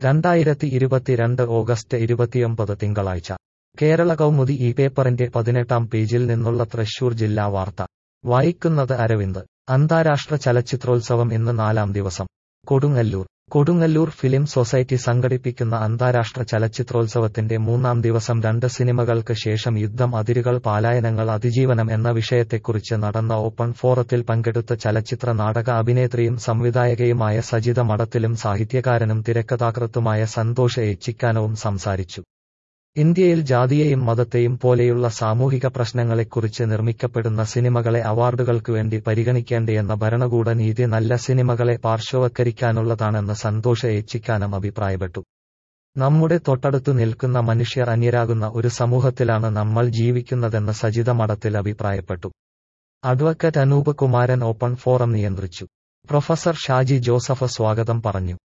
രണ്ടായിരത്തി ഇരുപത്തിരണ്ട് ഓഗസ്റ്റ് ഇരുപത്തിയൊമ്പത് തിങ്കളാഴ്ച കേരള കൗമുദി ഈ പേപ്പറിന്റെ പതിനെട്ടാം പേജിൽ നിന്നുള്ള തൃശൂർ ജില്ലാ വാർത്ത വായിക്കുന്നത് അരവിന്ദ് അന്താരാഷ്ട്ര ചലച്ചിത്രോത്സവം ഇന്ന് നാലാം ദിവസം കൊടുങ്ങല്ലൂർ കൊടുങ്ങല്ലൂർ ഫിലിം സൊസൈറ്റി സംഘടിപ്പിക്കുന്ന അന്താരാഷ്ട്ര ചലച്ചിത്രോത്സവത്തിന്റെ മൂന്നാം ദിവസം രണ്ട് സിനിമകൾക്ക് ശേഷം യുദ്ധം അതിരുകൾ പാലായനങ്ങൾ അതിജീവനം എന്ന വിഷയത്തെക്കുറിച്ച് നടന്ന ഓപ്പൺ ഫോറത്തിൽ പങ്കെടുത്ത ചലച്ചിത്ര നാടക അഭിനേത്രിയും സംവിധായകയുമായ സജിത മഠത്തിലും സാഹിത്യകാരനും തിരക്കഥാകൃത്തുമായ സന്തോഷ് ഏച്ചിക്കാനവും സംസാരിച്ചു ഇന്ത്യയിൽ ജാതിയെയും മതത്തെയും പോലെയുള്ള സാമൂഹിക പ്രശ്നങ്ങളെക്കുറിച്ച് നിർമ്മിക്കപ്പെടുന്ന സിനിമകളെ അവാർഡുകൾക്ക് വേണ്ടി പരിഗണിക്കേണ്ടയെന്ന ഭരണകൂട നീതി നല്ല സിനിമകളെ പാർശ്വവൽക്കരിക്കാനുള്ളതാണെന്ന് സന്തോഷ് ഏച്ചിക്കാനം അഭിപ്രായപ്പെട്ടു നമ്മുടെ തൊട്ടടുത്തു നിൽക്കുന്ന മനുഷ്യർ അന്യരാകുന്ന ഒരു സമൂഹത്തിലാണ് നമ്മൾ ജീവിക്കുന്നതെന്ന് സജിത മഠത്തിൽ അഭിപ്രായപ്പെട്ടു advocate Anoop Kumaran open forum നിയന്ത്രിച്ചു പ്രൊഫസർ ഷാജി ജോസഫ് സ്വാഗതം പറഞ്ഞു